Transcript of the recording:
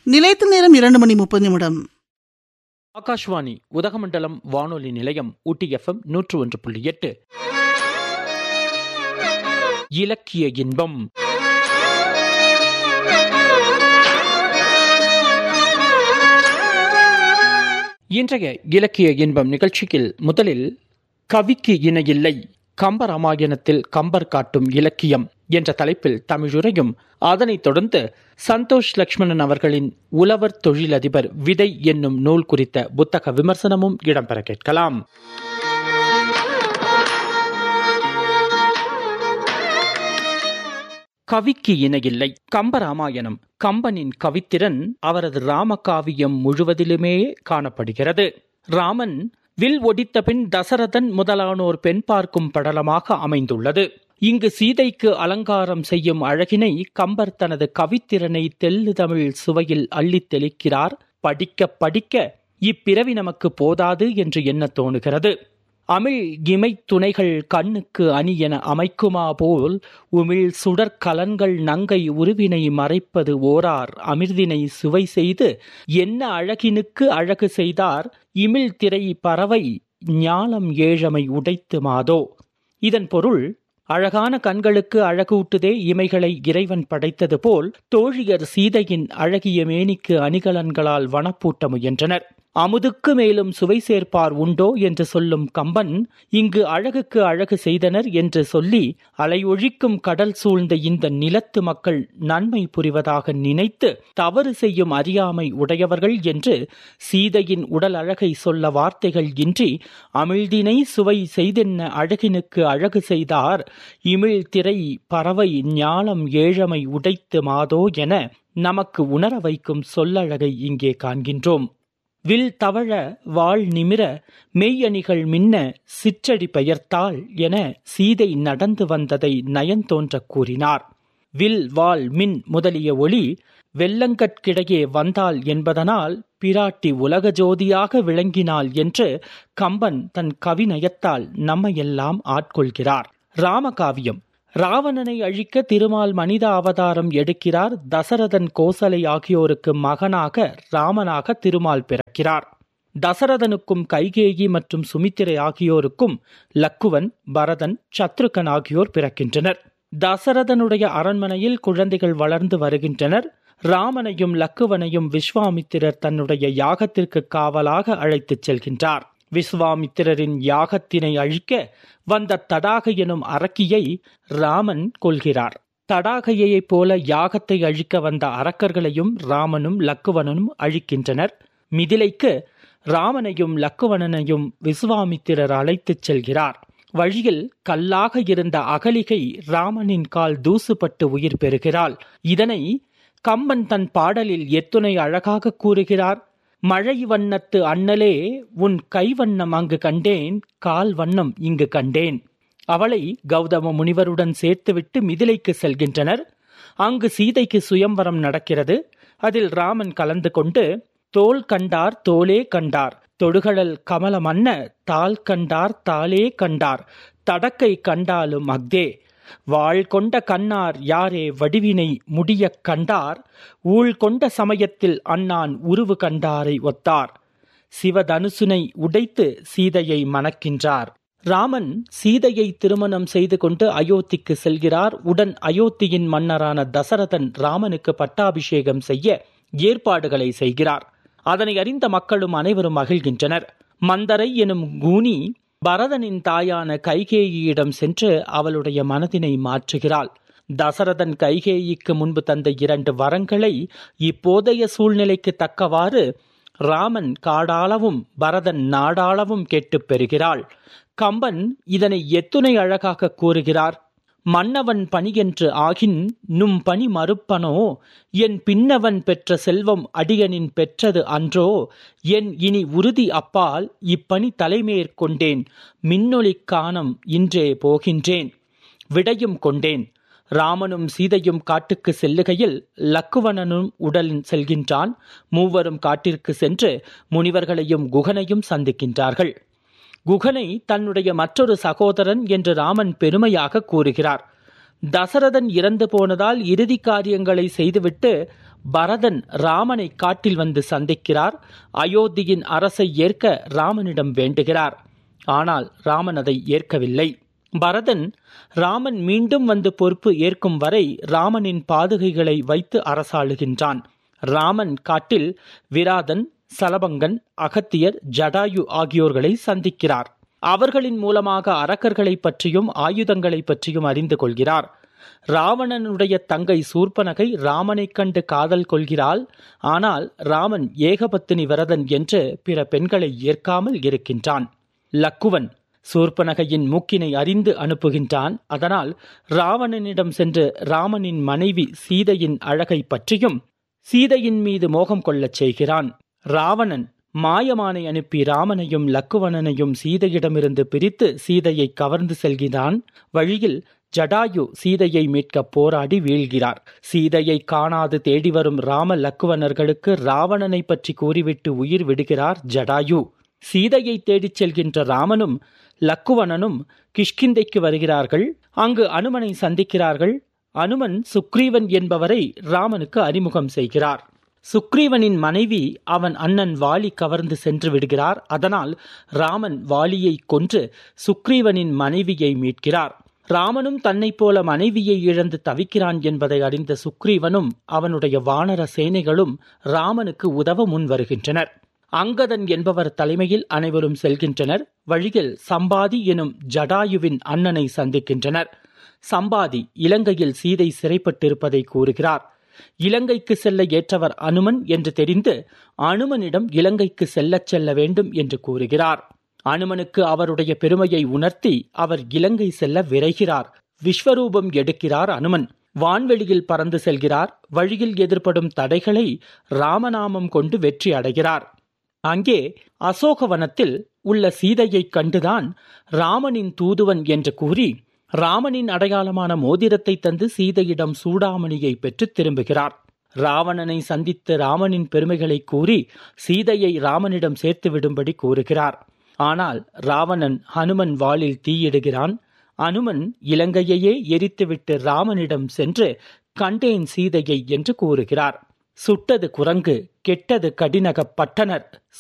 நிலைத்த நேரம் இரண்டு மணி முப்பது நிமிடம் ஆகாஷ்வாணி உதகமண்டலம் வானொலி நிலையம் ஊட்டி எஃப்எம் நூற்று ஒன்று புள்ளி எட்டு இலக்கிய இன்பம் இன்றைய இலக்கிய இன்பம் நிகழ்ச்சியில் முதலில் கவிக்கு இணையில்லை கம்பராமாயணத்தில் கம்பர் காட்டும் இலக்கியம் என்ற தலைப்பில் தமிழுரையும் அதனைத் தொடர்ந்து சந்தோஷ் லக்ஷ்மணன் அவர்களின் உழவர் தொழிலதிபர் விதை என்னும் நூல் குறித்த புத்தக விமர்சனமும் இடம்பெற கேட்கலாம் கவிக்கு இணையில்லை கம்பராமாயணம் கம்பனின் கவித்திறன் அவரது ராமகாவியம் முழுவதிலுமே காணப்படுகிறது ராமன் வில் ஒடித்த பின் தசரதன் முதலானோர் பெண் பார்க்கும் படலமாக அமைந்துள்ளது இங்கு சீதைக்கு அலங்காரம் செய்யும் அழகினை கம்பர் தனது கவித்திறனை தெல்லு தமிழ் சுவையில் அள்ளித் தெளிக்கிறார் படிக்க படிக்க இப்பிறவி நமக்கு போதாது என்று எண்ண தோணுகிறது அமிழ் இமை துணைகள் கண்ணுக்கு அணி என அமைக்குமா போல் உமிழ் சுடற் கலன்கள் நங்கை உருவினை மறைப்பது ஓரார் அமிர்தினை சுவை செய்து என்ன அழகினுக்கு அழகு செய்தார் இமிழ் திரை பறவை ஞாலம் ஏழமை உடைத்து மாதோ இதன் பொருள் அழகான கண்களுக்கு அழகூட்டுதே இமைகளை இறைவன் படைத்தது போல் தோழியர் சீதையின் அழகிய மேனிக்கு அணிகலன்களால் வனப்பூட்ட முயன்றனர் அமுதுக்கு மேலும் சுவை சேர்ப்பார் உண்டோ என்று சொல்லும் கம்பன் இங்கு அழகுக்கு அழகு செய்தனர் என்று சொல்லி அலையொழிக்கும் கடல் சூழ்ந்த இந்த நிலத்து மக்கள் நன்மை புரிவதாக நினைத்து தவறு செய்யும் அறியாமை உடையவர்கள் என்று சீதையின் உடல் அழகை சொல்ல வார்த்தைகள் இன்றி அமிழ்தினை சுவை செய்தென்ன அழகினுக்கு அழகு செய்தார் இமிழ் திரை பறவை ஞாலம் ஏழமை உடைத்து மாதோ என நமக்கு உணர வைக்கும் சொல்லழகை இங்கே காண்கின்றோம் வில் தவழ வாழ் நிமிர மெய்யணிகள் மின்ன சிற்றடி பெயர்த்தாள் என சீதை நடந்து வந்ததை நயந்தோன்ற கூறினார் வில் வாள் மின் முதலிய ஒளி வெள்ளங்கட்கிடையே வந்தாள் என்பதனால் பிராட்டி உலக ஜோதியாக விளங்கினாள் என்று கம்பன் தன் கவிநயத்தால் நம்மையெல்லாம் ஆட்கொள்கிறார் ராமகாவியம் ராவணனை அழிக்க திருமால் மனித அவதாரம் எடுக்கிறார் தசரதன் கோசலை ஆகியோருக்கு மகனாக ராமனாக திருமால் பிறக்கிறார் தசரதனுக்கும் கைகேயி மற்றும் சுமித்திரை ஆகியோருக்கும் லக்குவன் பரதன் சத்ருகன் ஆகியோர் பிறக்கின்றனர் தசரதனுடைய அரண்மனையில் குழந்தைகள் வளர்ந்து வருகின்றனர் ராமனையும் லக்குவனையும் விஸ்வாமித்திரர் தன்னுடைய யாகத்திற்கு காவலாக அழைத்துச் செல்கின்றார் விஸ்வாமித்திரரின் யாகத்தினை அழிக்க வந்த தடாக எனும் அரக்கியை ராமன் கொள்கிறார் தடாகையைப் போல யாகத்தை அழிக்க வந்த அரக்கர்களையும் ராமனும் லக்குவனும் அழிக்கின்றனர் மிதிலைக்கு ராமனையும் லக்குவனனையும் விஸ்வாமித்திரர் அழைத்துச் செல்கிறார் வழியில் கல்லாக இருந்த அகலிகை ராமனின் கால் தூசுபட்டு உயிர் பெறுகிறாள் இதனை கம்பன் தன் பாடலில் எத்துணை அழகாக கூறுகிறார் மழை வண்ணத்து அண்ணலே உன் கைவண்ணம் அங்கு கண்டேன் கால் வண்ணம் இங்கு கண்டேன் அவளை கௌதம முனிவருடன் சேர்த்துவிட்டு மிதிலைக்கு செல்கின்றனர் அங்கு சீதைக்கு சுயம்வரம் நடக்கிறது அதில் ராமன் கலந்து கொண்டு தோல் கண்டார் தோலே கண்டார் தொடுகடல் கமல மன்ன தாள் கண்டார் தாளே கண்டார் தடக்கை கண்டாலும் அக்தே வாழ் கொண்ட கண்ணார் யாரே வடிவினை முடியக் கண்டார் ஊழ் கொண்ட சமயத்தில் அண்ணான் உருவு கண்டாரை ஒத்தார் சிவதனுசுனை உடைத்து சீதையை மணக்கின்றார் ராமன் சீதையை திருமணம் செய்து கொண்டு அயோத்திக்கு செல்கிறார் உடன் அயோத்தியின் மன்னரான தசரதன் ராமனுக்கு பட்டாபிஷேகம் செய்ய ஏற்பாடுகளை செய்கிறார் அதனை அறிந்த மக்களும் அனைவரும் மகிழ்கின்றனர் மந்தரை எனும் கூனி பரதனின் தாயான கைகேயியிடம் சென்று அவளுடைய மனதினை மாற்றுகிறாள் தசரதன் கைகேயிக்கு முன்பு தந்த இரண்டு வரங்களை இப்போதைய சூழ்நிலைக்கு தக்கவாறு ராமன் காடாளவும் பரதன் நாடாளவும் கேட்டுப் பெறுகிறாள் கம்பன் இதனை எத்துணை அழகாக கூறுகிறார் மன்னவன் பணியென்று ஆகின் நும் பணி மறுப்பனோ என் பின்னவன் பெற்ற செல்வம் அடியனின் பெற்றது அன்றோ என் இனி உறுதி அப்பால் இப்பணி தலைமேற்கொண்டேன் மின்னொளி காணம் இன்றே போகின்றேன் விடையும் கொண்டேன் ராமனும் சீதையும் காட்டுக்கு செல்லுகையில் லக்குவனனும் உடல் செல்கின்றான் மூவரும் காட்டிற்கு சென்று முனிவர்களையும் குகனையும் சந்திக்கின்றார்கள் குகனை தன்னுடைய மற்றொரு சகோதரன் என்று ராமன் பெருமையாக கூறுகிறார் தசரதன் இறந்து போனதால் இறுதி காரியங்களை செய்துவிட்டு பரதன் ராமனை காட்டில் வந்து சந்திக்கிறார் அயோத்தியின் அரசை ஏற்க ராமனிடம் வேண்டுகிறார் ஆனால் ராமன் அதை ஏற்கவில்லை பரதன் ராமன் மீண்டும் வந்து பொறுப்பு ஏற்கும் வரை ராமனின் பாதுகைகளை வைத்து அரசாளுகின்றான் ராமன் காட்டில் விராதன் சலபங்கன் அகத்தியர் ஜடாயு ஆகியோர்களை சந்திக்கிறார் அவர்களின் மூலமாக அரக்கர்களை பற்றியும் ஆயுதங்களை பற்றியும் அறிந்து கொள்கிறார் ராவணனுடைய தங்கை சூர்பனகை ராமனைக் கண்டு காதல் கொள்கிறாள் ஆனால் ராமன் ஏகபத்தினி விரதன் என்று பிற பெண்களை ஏற்காமல் இருக்கின்றான் லக்குவன் சூர்பனகையின் மூக்கினை அறிந்து அனுப்புகின்றான் அதனால் ராவணனிடம் சென்று ராமனின் மனைவி சீதையின் அழகை பற்றியும் சீதையின் மீது மோகம் கொள்ளச் செய்கிறான் ராவணன் மாயமானை அனுப்பி ராமனையும் லக்குவணனையும் சீதையிடமிருந்து பிரித்து சீதையை கவர்ந்து செல்கிறான் வழியில் ஜடாயு சீதையை மீட்க போராடி வீழ்கிறார் சீதையை காணாது தேடி வரும் ராம லக்குவனர்களுக்கு ராவணனை பற்றி கூறிவிட்டு உயிர் விடுகிறார் ஜடாயு சீதையை தேடிச் செல்கின்ற ராமனும் லக்குவணனும் கிஷ்கிந்தைக்கு வருகிறார்கள் அங்கு அனுமனை சந்திக்கிறார்கள் அனுமன் சுக்ரீவன் என்பவரை ராமனுக்கு அறிமுகம் செய்கிறார் சுக்ரீவனின் மனைவி அவன் அண்ணன் வாலி கவர்ந்து சென்று விடுகிறார் அதனால் ராமன் வாலியை கொன்று சுக்ரீவனின் மனைவியை மீட்கிறார் ராமனும் தன்னைப் போல மனைவியை இழந்து தவிக்கிறான் என்பதை அறிந்த சுக்ரீவனும் அவனுடைய வானர சேனைகளும் ராமனுக்கு உதவ முன் வருகின்றனர் அங்கதன் என்பவர் தலைமையில் அனைவரும் செல்கின்றனர் வழியில் சம்பாதி எனும் ஜடாயுவின் அண்ணனை சந்திக்கின்றனர் சம்பாதி இலங்கையில் சீதை சிறைப்பட்டிருப்பதை கூறுகிறார் இலங்கைக்கு செல்ல ஏற்றவர் அனுமன் என்று தெரிந்து அனுமனிடம் இலங்கைக்கு செல்லச் செல்ல வேண்டும் என்று கூறுகிறார் அனுமனுக்கு அவருடைய பெருமையை உணர்த்தி அவர் இலங்கை செல்ல விரைகிறார் விஸ்வரூபம் எடுக்கிறார் அனுமன் வான்வெளியில் பறந்து செல்கிறார் வழியில் எதிர்ப்படும் தடைகளை ராமநாமம் கொண்டு வெற்றி அடைகிறார் அங்கே அசோகவனத்தில் உள்ள சீதையைக் கண்டுதான் ராமனின் தூதுவன் என்று கூறி ராமனின் அடையாளமான மோதிரத்தை தந்து சீதையிடம் சூடாமணியை பெற்று திரும்புகிறார் ராவணனை சந்தித்து ராமனின் பெருமைகளை கூறி சீதையை ராமனிடம் சேர்த்து விடும்படி கூறுகிறார் ஆனால் ராவணன் ஹனுமன் வாளில் தீயிடுகிறான் அனுமன் இலங்கையையே எரித்துவிட்டு ராமனிடம் சென்று கண்டேன் சீதையை என்று கூறுகிறார் சுட்டது குரங்கு கெட்டது கடினக பட்டனர்